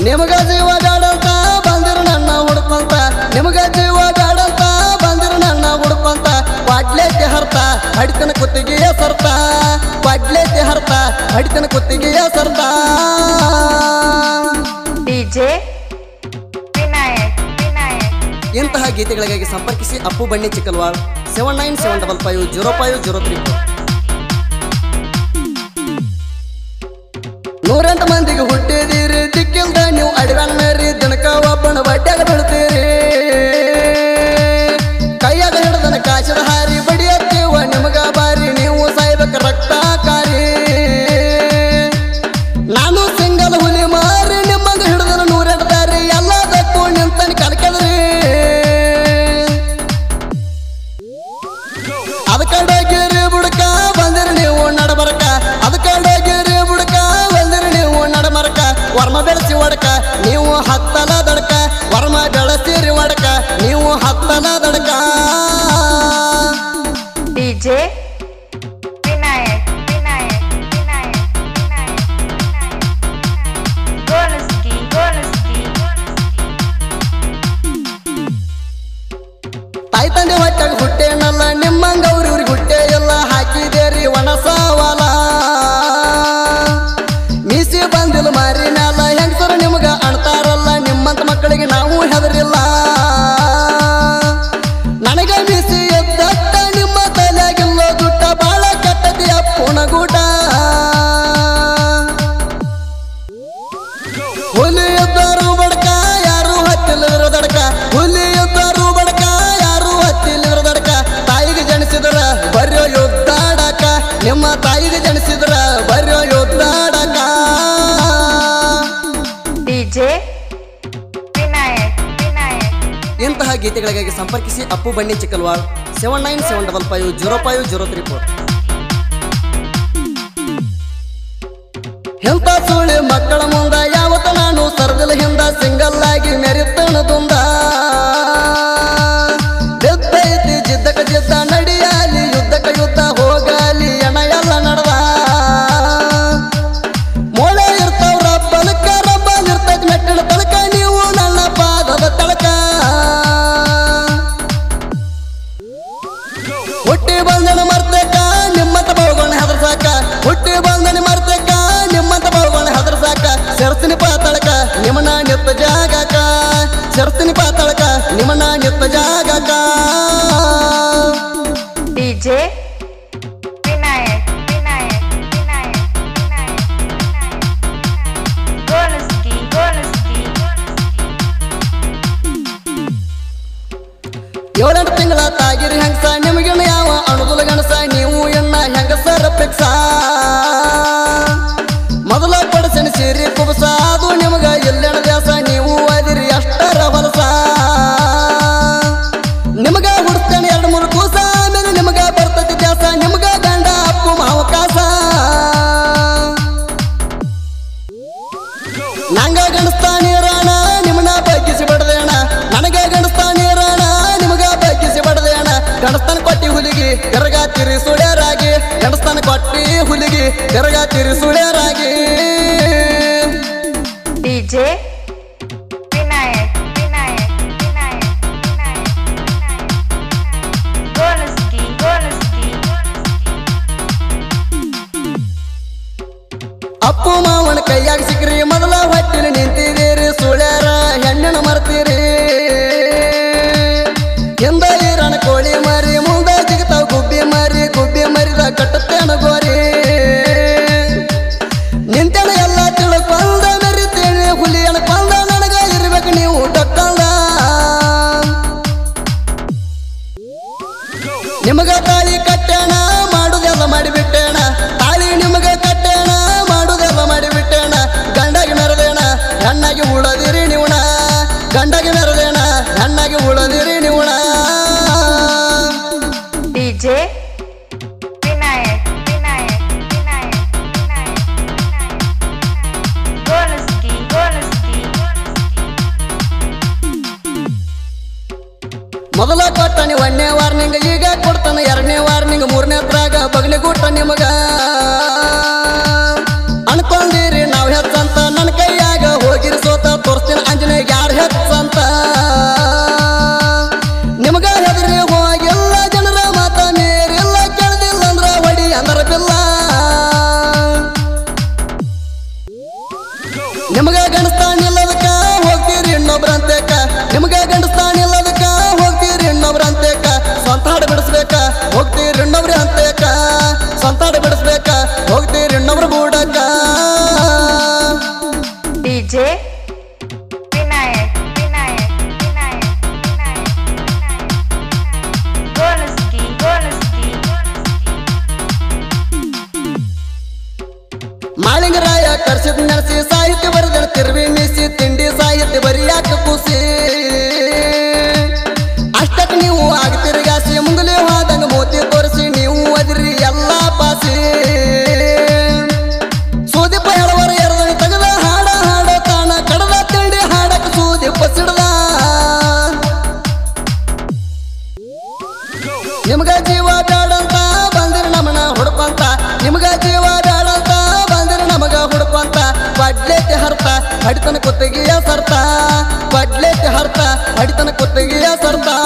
ನಿಮಗ ಜೀವ ಬ್ಯಾಡಂತ ಬಂದಿರ ನನ್ನ ಹುಡುಕಂತ ನಿಮಗ ಜೀವ ಬ್ಯಾಡಂತ ಬಂದಿರ ನನ್ನ ಹುಡುಕಂತ ಬಾಡ್ಲೇತಿ ಹರ್ತ ಹಡಿತನ ಕುತ್ತಿಗೆಯ ಸರ್ತ ಬಾಡ್ಲೇತಿ ಹರ್ತ ಹಡಿತನ ಕುತ್ತಿಗೆಯ ಸರ್ತ ಡಿಜೆ ವಿನಾಯಕ್ ವಿನಾಯಕ್ ಇಂತಹ ಗೀತೆಗಳಿಗಾಗಿ ಸಂಪರ್ಕಿಸಿ ಅಪ್ಪು ಬಣ್ಣಿ Chikkalwal seven nine seven double five zero five zero three ನೂರೆಂಟು ಮಂದಿಗೆ ಹುಟ್ಟಿದಿರಿ ದಿಕ್ಕಿಲ್ದ ನೀವು ಅಡವ್ಯಾನ ಮೇರಿ ದಿನಕ ಒಬ್ಬನ ಬಡ್ಡ್ಯಾಗ ಬೀಳ್ತೀರಿ ಕೈಯಾಗ ಹಿಡ್ದನ ಕಾಶದ ಹಾರಿ ಬಡಿಯತ್ತೀವ ನಿಮಗ ಬಾರಿ ನೀವು ಸಾಯ್ಬೇಕ ರಕ್ತ ಕಾರಿ ನಾನು ಸಿಂಗಲ್ ಹುಲಿ ಮಾರಿ ನಿಮ್ಮಂಗ ಹಿಡ್ದನ ನೂರೆಂಟು ದಾರಿ ಎಲ್ಲದಕ್ಕೂ ನಿಂತನ ಕಲ್ಕದ್ರಿ ಅದಕ್ಕಾಡೋಗಿರಿ ಬುಡಕ ಬಂದಿರಿ ನೀವು ನಡಬರಕ ಅದಕ್ಕಾಡೋಗಿರಿ ಬುಡಕ ಬಂದಿರಿ ನೀವು ನಡಮರಕ ವರ್ಮ ಬೆಳೆಸಿ ಒಡಕ ನೀವು ಹತ್ತಲ ದಡಕ ವರ್ಮ ಬೆಳೆಸಿರಿ ಒಡಕ ನೀವು ಹತ್ತಲ ದಡಕ ಡಿಜೆ ವಿನಾಯಕ್ ವಿನಾಯಕ್ ವಿನಾಯಕ್ ವಿನಾಯಕ್ ವಿನಾಯಕ್ ಗೋನಸ್ಕಿ ಗೋನಸ್ಕಿ ತಾಯಿ ತಂದೆ ಹೊಟ್ಟಾಗ ಹುಟ್ಟೇನಲ್ಲ ನಿಮ್ಮಂಗ ಅವ್ರಿವ್ರಿಗೆ ಹುಟ್ಟೆ ಎಲ್ಲ ಹಾಕಿದೇರಿ ಒಣ ಸವಾಲ ಮೀಸಿ ಬಂದಿಲ್ಲ ಮಾರಿ ಮ್ಯಾಲ ಹೆಂಗಸರು ನಿಮ್ಗ ಅಣ್ತಾರಲ್ಲ ನಿಮ್ಮಂತ ಮಕ್ಕಳಿಗೆ ನಾವು ಹೆದರಿಲ್ಲ ನನಗೆ ಮೀಸಿ ಎದ್ದಟ್ಟ ನಿಮ್ಮ ತಲೆಯಾಗಿಲ್ಲ ದುಡ್ಡ ಬಾಳ ಕೆಟ್ಟದಿ ಅಪ್ಪುನ ಗೂಟ ಹುಲಿ ಎದ್ದರು ಬಡಕ ಯಾರು ಹತ್ತಿಲ್ಲ ದಡಕ ಹುಲಿ ಎದ್ದರು ಬಡಕ ಯಾರು ಹತ್ತಿಲ್ಲ ದಡಕ ತಾಯಿಗೆ ಜನಿಸಿದ್ರ ಬರ್ಯೋ ಯುದ್ಧಾಡಕ ನಿಮ್ಮ ತಾಯಿಗೆ ಜನಿಸಿದ್ರ ಬರ್ಯೋ ಯುದ್ಧಾಡಕ ಡಿಜೆ ವಿನಾಯಕ್ ವಿನಾಯಕ್ ಇಂತಹ ಗೀತೆಗಳಿಗಾಗಿ ಸಂಪರ್ಕಿಸಿ ಅಪ್ಪು ಬನ್ನಿ Chikkalwal seven nine seven double five zero five zero three four ಎಂತ ಸುಳಿ ಮಕ್ಕಳ ಮುಂದ ಯಾವತ್ತ ನಾನು ಸರ್ದಿಲ್ಲ ಹಿಂದ ಸಿಂಗಲ್ ಆಗಿ ಮೆರಿತಣ ದುಂದ ಬಿದ್ದೈತಿ ಜಿದ್ದಕ ಜಿದ್ದ ನಡಿಯಾಲಿ ಯುದ್ಧಕ ಯುದ್ಧ ಹೋಗಾಲಿ ಎಣ ಎಲ್ಲ ನಡ್ದ ಮೊಳೆ ಇರ್ತಾವ ರಬ್ಬಲಕ್ಕ ರಬ್ಬಲ್ ಇರ್ತೈತಿ ಮೆಟ್ಟಿನ ತಳಕ ನೀವು ನನ್ನ ಪಾದದ ತಳಕ ಹುಟ್ಟಿ ಬಂದನ ಮರ್ತಕ ನಿಮ್ಮಂತ ಬಹುಗಳನ್ನ ಹೆದರ್ಸಾಕ ಹುಟ್ಟಿ ಬಂದನ ಮರ್ತಕ ನಿಮ್ಮಂತ ಬಹುಗಳನ್ನ ಹೆದರ್ಸಾಕ ಸೆರ್ಸಿನಿ ಪಾತಾಳಕ ನಿಮ್ಮನ ನಿತ್ತ ಜಾಗಕ ಸೆರ್ಸಿನಿ ಪಾತಾಳಕ ನಿಮ್ಮನ ನಿತ್ತ ಜಾಗಕ ಡಿಜೆ ವಿನಾಯಕ್ ವಿನಾಯಕ್ ವಿನಾಯಕ್ ವಿನಾಯಕ್ ವಿನಾಯಕ್ ಗೋನಸ್ಕಿ ಗೋನಸ್ಕಿ ಏಳೆಂಟು ತಿಂಗಳ ತಾಗಿರಿ ಹೆಂಗಸ ನಿಮಗಿನ ಯಾವ ಅಣುಗುಲ ಗಣಸ ನೀವು ಎನ್ನ ಹೆಂಗಸರ ಪಿಕ್ಸ ಮೊದಲ ಪಡಸನ ಸೀರಿ ಕುಬಸ ಅದು ನಿಮಗ ಎಲ್ಲೆಣ ದ್ಯಾಸ ನೀವು ಅದಿರಿ ಅಷ್ಟರ ಹೊಲಸ ನಿಮಗ ಹುಡ್ತೇನೆ ಎರಡು ಮೂರು ಕೂಸ ಆಮೇಲೆ ನಿಮಗ ಬರ್ತೈತಿ ದ್ಯಾಸ ನಿಮಗ ಗಂಡ ಅಪ್ಪು ಮಾವಕಾಸ ನಂಗ ಗಣಸ್ತಾನಿ ರಾಣ ನಿಮ್ಮನ್ನ ಬಗ್ಗಿಸಿ ಬಡದೇಣ ನನಗೆ ಗಣಸ್ತಾನಿ ರಾಣ ನಿಮಗ ಬಗ್ಗಿಸಿ ಬಡದೇಣ ಗಣಸ್ತಾನ ಕೊಟ್ಟಿ ಹುಲಿಗಿ ತಿರ್ಗ ತಿರಿ ಸುಳ್ಯರಾಗಿ ಗಣಸ್ತಾನ ಕೊಟ್ಟಿ ಹುಲಿಗಿ ತಿರ್ಗ ತಿರಿ ಸುಳ್ಯರಾಗಿ ಡಿಜೆ ವಿನಾಯಕ್ ವಿನಾಯಕ್ ವಿನಾಯಕ್ ವಿನಾಯಕ್ ವಿನಾಯಕ್ ಗೋನಸ್ಕಿ ಗೋನಸ್ಕಿ ಅಪ್ಪು ಮಾವನ ಕೈಯಾಗ ಸಿಕ್ರಿ ಮೊದಲ ಹೊಟ್ಟಿನ ನಿಂತಿದ್ದೀರಿ ಸುಳ್ಯಾರ ಹೆಣ್ಣಿನ ಮರ್ತೀರಿ ಹಿಂದ ಈರಣ ಕೋಳಿ ಮರಿ ಮುಂದೆ ಜಿಗತಾವ ಗುಬ್ಬಿ ಮರಿ ಗುಬ್ಬಿ ಮರಿದ ಕಟ್ಟತ್ತೇನ ಗೋರಿ ನಿಂತೇಣ ಎಲ್ಲ ತಿಳ್ಕೊಂಡ ಮೆರಿತೇನೆ ಹುಲಿ ಅನ್ಕೊಂಡ ನನಗ ಇರ್ಬೇಕು ನೀವು ಡಕ್ಕಂದ ನಿಮಗ ತಾಳಿ ಕಟ್ಟೇಣ ಮಾಡುದೆಲ್ಲ ಮಾಡಿಬಿಟ್ಟೇಣ ತಾಳಿ ನಿಮಗ ಕಟ್ಟೇಣ ಮಾಡುದೆಲ್ಲ ಮಾಡಿಬಿಟ್ಟೇಣ ಗಂಡಗೆ ಮೆರದೇಣ ಹೆಣ್ಣಾಗಿ ಉಳದಿರಿ ನೀವುಣ ಗಂಡಗೆ ಮೆರದೇಣ ಹೆಣ್ಣಾಗಿ ಉಳದಿರಿ ನೀವುಣ ಡಿಜೆ ವಿನಾಯಕ್ ವಿನಾಯಕ್ ವಿನಾಯಕ್ ವಿನಾಯಕ್ ವಿನಾಯಕ್ ಗೋನಸ್ಕಿ ಗೋನಸ್ಕಿ ಮೊದಲ ಕೊಟ್ಟನಿ ಒಂದನೇ ವಾರ್ನಿಂಗ್ ಈಗ ಕೊಡ್ತಾನ ಎರಡನೇ ವಾರ್ನಿಂಗ್ ಮೂರನೇ ತ್ರಾಗ ಬಗ್ಲಿ ಗುಟ್ಟ ನಿಮಗ ಅನ್ಕೊಂಡಿರಿ ನಾವ್ ಹೆಚ್ಚಂತ ನನ್ನ ಕೈಯಾಗ ಹೋಗಿರಿ ಸೋತ ತರ್ಸಿದ್ ನೆನೆಸಿ ಸಾಹಿತ್ಯ ಬರೆದ ತಿರುವಿ ಮೀಸಿ ತಿಂಡಿ ಸಾಹಿತ್ಯ ಬರಿಯಾಕ ಕೂಸಿ ಅಷ್ಟಕ್ಕೆ ನೀವು ಆಗ್ತಿರಿ ಗಾಸಿ ಮುಂಗಲಿ ಹೋದಂಗ ಮೋತಿ ತೋರಿಸಿ ನೀವು ಅದಿರಿ ಎಲ್ಲ ಪಾಸಿ ಸೂದಿಪ್ಪ ಹೇಳುವರ ಎರದನಿ ತೆಗೆದ ಹಾಡ ಹಾಡ ತಾಣ ಕಡದ ತಿಂಡಿ ಹಾಡಕ್ ಸೂದಿಪ್ಪ ಸಿಡ್ದ ನಿಮ್ಗ ಜೀವ ಬೇಡಂತ ಬಂದಿರಿ ನಮನ ಹುಡ್ಕೊಂತ ನಿಮ್ಗ ಜೀವ ಬೇಡಂತ ಬಂದಿರಿ ನಮಗ ಹುಡ್ಕೊಂತ ಬಡ್ಲೆತಿ ಹರ್ತ ಹಡಿತನ ಕುತ್ತಿಗೆಯ ಸರ್ತ ಬಡ್ಲೆತಿ ಹರ್ತ ಹಡಿತನ ಕುತ್ತಿಗೆಯ ಸರ್ತ